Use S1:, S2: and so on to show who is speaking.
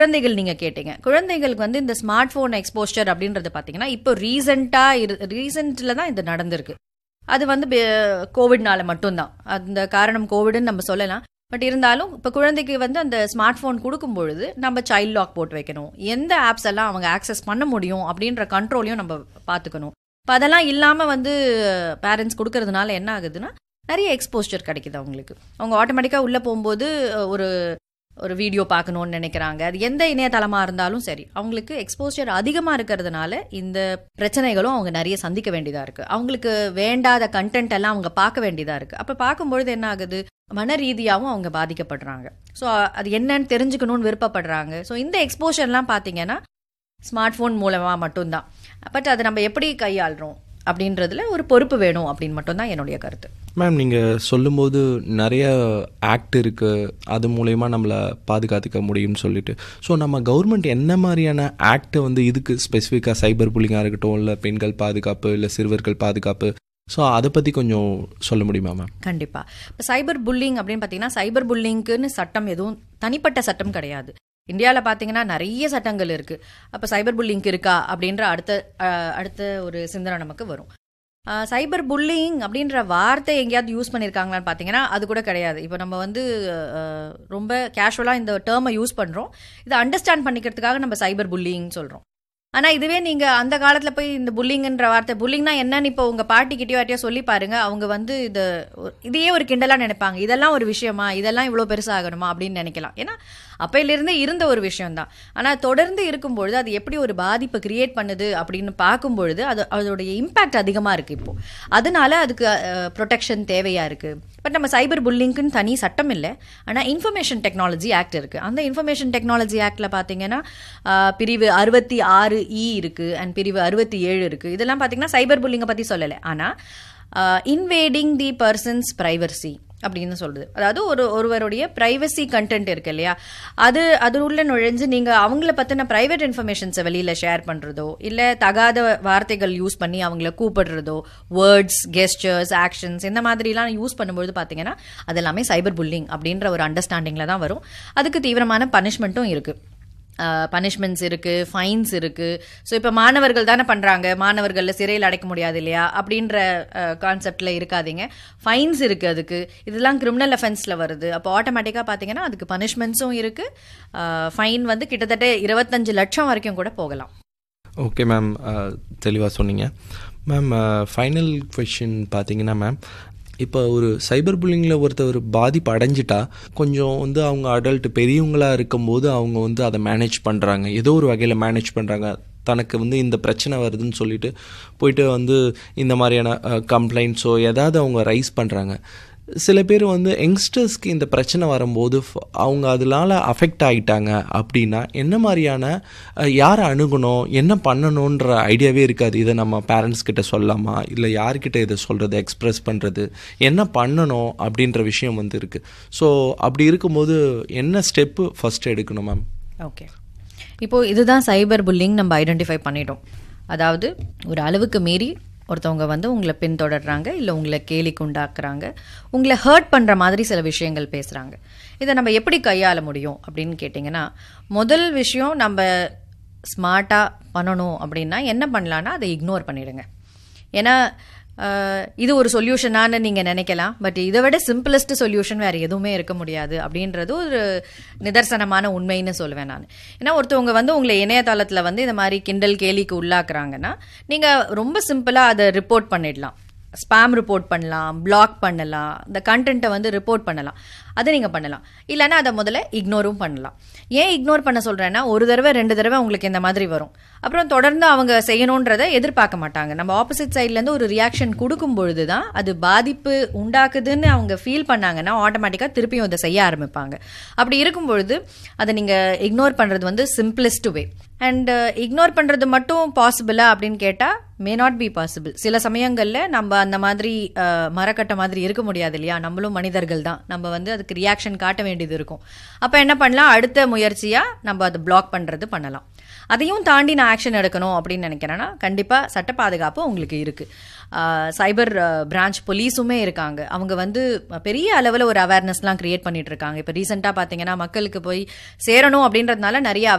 S1: குழந்தைகள் நீங்க கேட்டீங்க குழந்தைகளுக்கு வந்து இந்த ஸ்மார்ட் போன் எக்ஸ்போஸ்டர் அப்படின்றது பாத்தீங்கன்னா இப்போ ரீசெண்டா ரீசெண்ட்ல தான் இது நடந்திருக்கு அது வந்து பே- கோவிட்னால மட்டும்தான் அந்த காரணம் கோவிட்னு நம்ம சொல்லலாம் பட் இருந்தாலும் இப்போ குழந்தைக்கு வந்து அந்த ஸ்மார்ட் ஃபோன் கொடுக்கும் பொழுது நம்ம சைல்ட் லாக் போட்டு வைக்கணும் எந்த ஆப்ஸ் எல்லாம் அவங்க ஆக்சஸ் பண்ண முடியும் அப்படின்ற கண்ட்ரோலையும் நம்ம பார்த்துக்கணும் இப்போ அதெல்லாம் இல்லாமல் வந்து பேரண்ட்ஸ் கொடுக்கறதுனால என்ன ஆகுதுன்னா நிறைய எக்ஸ்போஸ்டர் கிடைக்குது அவங்களுக்கு அவங்க ஆட்டோமேட்டிக்காக உள்ளே போகும்போது அஹ், ஒரு ஒரு வீடியோ பார்க்கணும்னு நினைக்கிறாங்க அது எந்த இணையதளமாக இருந்தாலும் சரி அவங்களுக்கு எக்ஸ்போஸ்டர் அதிகமாக இருக்கிறதுனால இந்த பிரச்சனைகளும் அவங்க நிறைய சந்திக்க வேண்டியதாக இருக்குது அவங்களுக்கு வேண்டாத கண்டென்ட் எல்லாம் அவங்க பார்க்க வேண்டியதாக இருக்குது அப்போ பார்க்கும்பொழுது என்ன ஆகுது மன ரீதியாகவும் அவங்க பாதிக்கப்படுறாங்க ஸோ அது என்னன்னு தெரிஞ்சுக்கணும்னு விருப்பப்படுறாங்க ஸோ இந்த எக்ஸ்போஷர்லாம் பார்த்தீங்கன்னா ஸ்மார்ட் ஃபோன் மூலமாக மட்டும்தான் பட் அதை நம்ம எப்படி கையாளுறோம் அப்படின்றதுல ஒரு பொறுப்பு வேணும் அப்படின்னு மட்டும்தான் என்னுடைய கருத்து
S2: மேம் நீங்கள் சொல்லும்போது நிறைய ஆக்ட் இருக்குது அது மூலயமா நம்மளை பாதுகாத்துக்க முடியும்னு சொல்லிட்டு ஸோ நம்ம கவர்மெண்ட் என்ன மாதிரியான ஆக்டை வந்து இதுக்கு ஸ்பெசிஃபிக்காக சைபர் புல்லிங்காக இருக்கட்டும் இல்லை பெண்கள் பாதுகாப்பு இல்லை சிறுவர்கள் பாதுகாப்பு ஸோ அதை பற்றி கொஞ்சம் சொல்ல முடியுமா மேம்
S1: கண்டிப்பா இப்போ சைபர் புல்லிங் அப்படின்னு பார்த்தீங்கன்னா சைபர் புல்லிங்க்குன்னு சட்டம் எதுவும் தனிப்பட்ட சட்டம் கிடையாது இந்தியாவில் பார்த்தீங்கன்னா நிறைய சட்டங்கள் இருக்கு அப்போ சைபர் புல்லிங் இருக்கா அப்படின்ற அடுத்த அஹ், அடுத்த ஒரு சிந்தனை நமக்கு வரும் சைபர் புல்லிங் அப்படின்ற வார்த்தை எங்கேயாவது யூஸ் பண்ணியிருக்காங்களான்னு பார்த்தீங்கன்னா அது கூட கிடையாது இப்போ நம்ம வந்து அஹ், ரொம்ப கேஷுவலாக இந்த டேர்மை யூஸ் பண்ணுறோம் இதை அண்டர்ஸ்டாண்ட் பண்ணிக்கிறதுக்காக நம்ம சைபர் புல்லிங் சொல்கிறோம் ஆனா இதுவே நீங்க அந்த காலத்துல போய் இந்த புல்லிங்ன்ற வார்த்தை புல்லிங்னா என்னன்னு இப்போ உங்க பாட்டி கிட்டயோ யார்ட்டையோ சொல்லி பாருங்க அவங்க வந்து இது ஒரு- இதையே ஒரு கிண்டலா நினைப்பாங்க இதெல்லாம் ஒரு விஷயமா இதெல்லாம் இவ்வளவு பெருசாகணுமா அப்படின்னு நினைக்கலாம் ஏன்னா அப்பையிலிருந்தே இருந்த ஒரு விஷயம் தான் ஆனா தொடர்ந்து இருக்கும்பொழுது அது எப்படி ஒரு பாதிப்பை கிரியேட் பண்ணுது அப்படின்னு பார்க்கும்பொழுது அது அதோடைய இம்பாக்ட் அதிகமா இருக்கு இப்போ அதனால அதுக்கு ப்ரொடெக்ஷன் தேவையா இருக்கு பட் நம்ம சைபர் புல்லிங்க்குன்னு தனி சட்டம் இல்லை ஆனால் இன்ஃபர்மேஷன் டெக்னாலஜி ஆக்ட் இருக்கு அந்த இன்ஃபர்மேஷன் டெக்னாலஜி ஆக்ட்ல பார்த்தீங்கன்னா ஆஹ், பிரிவு அறுபத்தி ஆறு இ இருக்கு அண்ட் பிரிவு அறுபத்தி ஏழு இருக்கு இதெல்லாம் பார்த்தீங்கன்னா சைபர் புல்லிங்கை பற்றி சொல்லலை ஆனால் இன்வேடிங் தி பர்சன்ஸ் ப்ரைவர்சி அப்படின்னு சொல்றது அதாவது ஒரு ஒருவருடைய பிரைவசி கண்டென்ட் இருக்கு இல்லையா அது அது உள்ள நுழைஞ்சு நீங்க அவங்கள பத்தின பிரைவேட் இன்ஃபர்மேஷன்ஸை வெளியில ஷேர் பண்றதோ இல்ல தகாத வார்த்தைகள் யூஸ் பண்ணி அவங்கள கூப்பிடுறதோ வேர்ட்ஸ் கெஸ்டர்ஸ் ஆக்ஷன்ஸ் இந்த மாதிரிலாம் யூஸ் பண்ணும்போது பாத்தீங்கன்னா அது எல்லாமே சைபர் புல்லிங் அப்படின்ற ஒரு அண்டர்ஸ்டாண்டிங்ல தான் வரும் அதுக்கு தீவிரமான பனிஷ்மெண்ட்டும் இருக்கு பனிஷ்மெண்ட்ஸ் இருக்கு ஃபைன்ஸ் இருக்கு ஸோ இப்போ மாணவர்கள் தானே பண்றாங்க மாணவர்களில் சிறையில் அடைக்க முடியாது இல்லையா அப்படின்ற கான்செப்ட்ல இருக்காதீங்க ஃபைன்ஸ் இருக்கு அதுக்கு இதெல்லாம் கிரிமினல் அஃபென்ஸ்ல வருது அப்போ ஆட்டோமேட்டிக்காக பார்த்தீங்கன்னா அதுக்கு பனிஷ்மெண்ட்ஸும் இருக்கு ஃபைன் வந்து கிட்டத்தட்ட இருபத்தஞ்சு லட்சம் வரைக்கும் கூட போகலாம்
S2: ஓகே மேம் தெளிவாக சொன்னீங்க மேம் ஃபைனல் கொஷின் பார்த்தீங்கன்னா மேம் இப்போ ஒரு சைபர் புல்லிங்கில் ஒருத்தர் பாதிப்பு அடைஞ்சிட்டா கொஞ்சம் வந்து அவங்க அடல்ட் பெரியவங்களாக இருக்கும்போது அவங்க வந்து அதை மேனேஜ் பண்ணுறாங்க ஏதோ ஒரு வகையில் மேனேஜ் பண்ணுறாங்க தனக்கு வந்து இந்த பிரச்சனை வருதுன்னு சொல்லிட்டு போயிட்டு வந்து இந்த மாதிரியான கம்ப்ளைண்ட்ஸோ ஏதாவது அவங்க ரைஸ் பண்ணுறாங்க சில பேர் வந்து யங்ஸ்டர்ஸ்க்கு இந்த பிரச்சனை வரும்போது ஃப- அவங்க அதனால அஃபெக்ட் ஆகிட்டாங்க அப்படின்னா என்ன மாதிரியான அஹ், யாரை அணுகணும் என்ன பண்ணணுன்ற ஐடியாவே இருக்காது இதை நம்ம பேரண்ட்ஸ் கிட்ட சொல்லலாமா இல்லை யார்கிட்ட இதை சொல்கிறது எக்ஸ்ப்ரெஸ் பண்ணுறது என்ன பண்ணணும் அப்படின்ற விஷயம் வந்து இருக்குது ஸோ அப்படி இருக்கும்போது என்ன ஸ்டெப்பு ஃபஸ்ட் எடுக்கணும் மேம்
S1: ஓகே இப்போ இதுதான் சைபர் புல்லிங் நம்ம ஐடென்டிஃபை பண்ணிட்டோம் அதாவது ஒரு அளவுக்கு மீறி ஒருத்தவங்க வந்து உங்களை பின்தொடர்றாங்க இல்லை உங்களை கேலிக்கு உண்டாக்குறாங்க உங்களை ஹர்ட் பண்ணுற மாதிரி சில விஷயங்கள் பேசுகிறாங்க இதை நம்ம எப்படி கையாள முடியும் அப்படின்னு கேட்டிங்கன்னா முதல் விஷயம் நம்ம ஸ்மார்ட்டாக பண்ணணும் அப்படின்னா என்ன பண்ணலான்னா அதை இக்னோர் பண்ணிடுங்க ஏன்னா அஹ், இது ஒரு சொல்யூஷனான்னு நீங்கள் நினைக்கலாம் பட் இதை விட சிம்பிளஸ்ட் சொல்யூஷன் வேறு எதுவுமே இருக்க முடியாது அப்படின்றது ஒரு நிதர்சனமான உண்மைன்னு சொல்லுவேன் நான் ஏன்னா ஒருத்தவங்க வந்து உங்களை இணையதளத்தில் வந்து இந்த மாதிரி கிண்டல் கேலிக்கு உள்ளாக்குறாங்கன்னா நீங்கள் ரொம்ப சிம்பிளாக அதை ரிப்போர்ட் பண்ணிடலாம் ஸ்பாம் ரிப்போர்ட் பண்ணலாம் பிளாக் பண்ணலாம் இந்த கண்டென்ட்டை வந்து ரிப்போர்ட் பண்ணலாம் அதை நீங்கள் பண்ணலாம் இல்லைன்னா அதை முதல்ல இக்னோரும் பண்ணலாம் ஏன் இக்னோர் பண்ண சொல்கிறேன்னா ஒரு தடவை ரெண்டு தடவை உங்களுக்கு இந்த மாதிரி வரும் அப்புறம் தொடர்ந்து அவங்க செய்யணுன்றதை எதிர்பார்க்க மாட்டாங்க நம்ம ஆப்போசிட் சைட்லேருந்து ஒரு ரியாக்ஷன் கொடுக்கும் பொழுது தான் அது பாதிப்பு உண்டாக்குதுன்னு அவங்க ஃபீல் பண்ணாங்கன்னா ஆட்டோமேட்டிக்காக திருப்பியும் அதை செய்ய ஆரம்பிப்பாங்க அப்படி இருக்கும் பொழுது அதை நீங்கள் இக்னோர் பண்ணுறது வந்து சிம்பிளஸ்ட் வே அண்ட் இக்னோர் பண்ணுறது மட்டும் பாசிபிளா அப்படின்னு கேட்டால் மே நாட் பி பாசிபிள் சில சமயங்களில் நம்ம அந்த மாதிரி அஹ், மரக்கட்டை மாதிரி இருக்க முடியாது இல்லையா நம்மளும் மனிதர்கள் தான் நம்ம வந்து அதுக்கு அதுக்கு ரியாக்ஷன் காட்ட வேண்டியது இருக்கும் அப்போ என்ன பண்ணலாம் அடுத்த முயற்சியாக நம்ம அதை பிளாக் பண்ணுறது பண்ணலாம் அதையும் தாண்டி நான் ஆக்ஷன் எடுக்கணும் அப்படின்னு நினைக்கிறேன்னா கண்டிப்பாக சட்ட பாதுகாப்பு உங்களுக்கு இருக்குது சைபர் பிரான்ச் போலீஸுமே இருக்காங்க அவங்க வந்து பெரிய அளவில் ஒரு அவேர்னஸ்லாம் கிரியேட் பண்ணிட்டு இருக்காங்க இப்போ ரீசெண்டாக பார்த்தீங்கன்னா மக்களுக்கு போய் சேரணும் அப்படின்றதுனால நிறைய